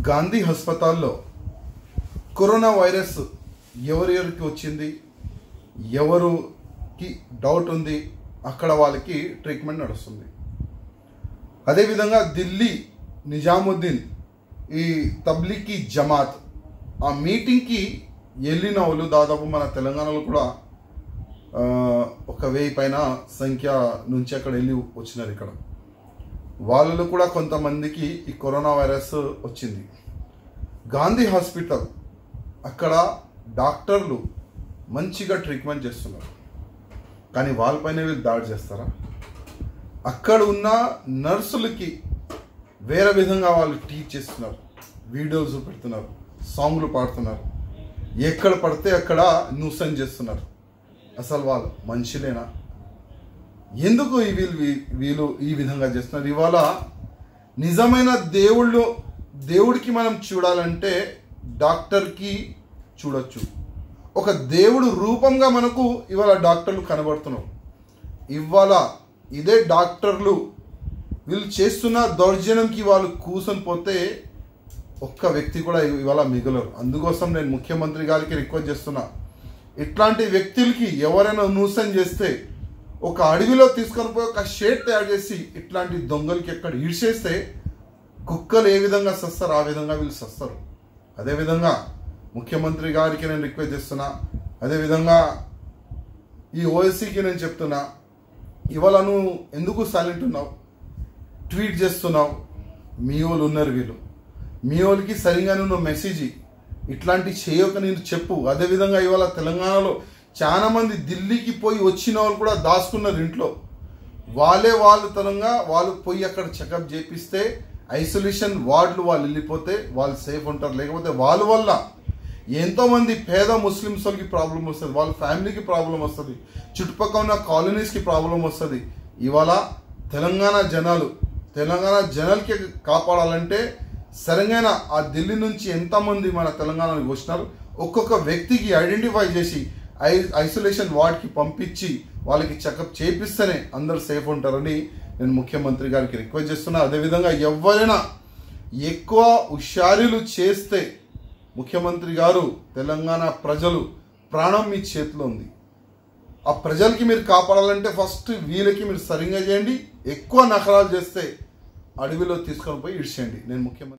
Gandhi హస్పతాల్లో corona virus ఎవరెవరికి వచ్చింది ఎవరుకి doubt ఉంది అక్కడ వాళ్ళకి ట్రీట్మెంట్ నడుస్తుంది అదేవిధంగా ఢిల్లీ నిజాముద్దీన్ ఈ తబ్లికి జమాత్ ఆ మీటింగ్కి వెళ్ళిన వాళ్ళు దాదాపు మన తెలంగాణలో కూడా ఆ, ఒక వెయ్యి పైన సంఖ్య నుంచి అక్కడ వెళ్ళి వచ్చినారు ఇక్కడ వాళ్ళలో కూడా కొంతమందికి ఈ కరోనా వైరస్ వచ్చింది గాంధీ హాస్పిటల్ అక్కడ డాక్టర్లు మంచిగా ట్రీట్మెంట్ చేస్తున్నారు కానీ వాళ్ళపైన వీళ్ళు దాడి చేస్తారా అక్కడ ఉన్న నర్సులకి వేరే విధంగా వాళ్ళు టీచ్ చేస్తున్నారు వీడియోస్ పెడుతున్నారు సాంగ్లు పాడుతున్నారు ఎక్కడ పడితే అక్కడ న్యూసన్ చేస్తున్నారు అసలు వాళ్ళు మనుషులేనా ఎందుకు ఈ వీళ్ళు వీ- వీళ్ళు ఈ విధంగా చేస్తున్నారు ఇవాళ నిజమైన దేవుళ్ళు దేవుడికి మనం చూడాలంటే డాక్టర్కి చూడొచ్చు ఒక దేవుడు రూపంగా మనకు ఇవాళ డాక్టర్లు కనబడుతున్నారు ఇవాళ ఇదే డాక్టర్లు వీళ్ళు చేస్తున్న దౌర్జన్యంకి వాళ్ళు కూర్చొని పోతే ఒక్క వ్యక్తి కూడా ఇవాళ మిగలరు అందుకోసం నేను ముఖ్యమంత్రి గారికి రిక్వెస్ట్ చేస్తున్నా ఇట్లాంటి వ్యక్తులకి ఎవరైనా నూసన్ చేస్తే ఒక అడవిలో తీసుకొని పోయి ఒక షేడ్ తయారు చేసి ఇట్లాంటి దొంగలకి ఎక్కడ ఈడ్చేస్తే కుక్కలు ఏ విధంగా సస్తారు ఆ విధంగా వీళ్ళు సస్తారు అదేవిధంగా ముఖ్యమంత్రి గారికి నేను రిక్వెస్ట్ చేస్తున్నా అదేవిధంగా ఈ ఓఎస్సీకి నేను చెప్తున్నా ఇవాళ నువ్వు ఎందుకు సైలెంట్ ఉన్నావు ట్వీట్ చేస్తున్నావు మీ వాళ్ళు ఉన్నారు వీళ్ళు మీ వాళ్ళకి సరిగా నువ్వు మెసేజ్ ఇయ్యి. ఇట్లాంటి చేయక నేను చెప్పు అదేవిధంగా ఇవాళ తెలంగాణలో చాలా మంది ఢిల్లీకి పోయి వచ్చిన వాళ్ళు కూడా దాచుకున్నారు ఇంట్లో వాళ్ళే వాళ్ళు తరంగా వాళ్ళు పోయి అక్కడ చెకప్ చేపిస్తే ఐసోలేషన్ వార్డులు వాళ్ళు వెళ్ళిపోతే వాళ్ళు సేఫ్ ఉంటారు లేకపోతే వాళ్ళ వల్ల ఎంతో మంది పేద ముస్లిమ్స్ వాళ్ళకి ప్రాబ్లం వస్తుంది వాళ్ళ ఫ్యామిలీకి ప్రాబ్లం వస్తుంది చుట్టుపక్కల ఉన్న కాలనీస్కి ప్రాబ్లం వస్తుంది ఇవాళ తెలంగాణ జనాలు తెలంగాణ జనాలకి కాపాడాలంటే సరైన ఆ ఢిల్లీ నుంచి ఎంతమంది మన తెలంగాణకి వచ్చినారు ఒక్కొక్క వ్యక్తికి ఐడెంటిఫై చేసి ఐ ఐసోలేషన్ వార్డ్కి పంపించి వాళ్ళకి చెకప్ చేపిస్తేనే అందరు సేఫ్ ఉంటారని నేను ముఖ్యమంత్రి గారికి రిక్వెస్ట్ చేస్తున్నా అదేవిధంగా ఎవరైనా ఎక్కువ హుషారీలు చేస్తే ముఖ్యమంత్రి గారు తెలంగాణ ప్రజలు ప్రాణం మీ చేతిలో ఉంది ఆ ప్రజలకి మీరు కాపాడాలంటే ఫస్ట్ వీళ్ళకి మీరు సరిగ్గా చేయండి ఎక్కువ నకరాలు చేస్తే అడవిలో తీసుకొని పోయి ఇడిచేయండి నేను ముఖ్యమంత్రి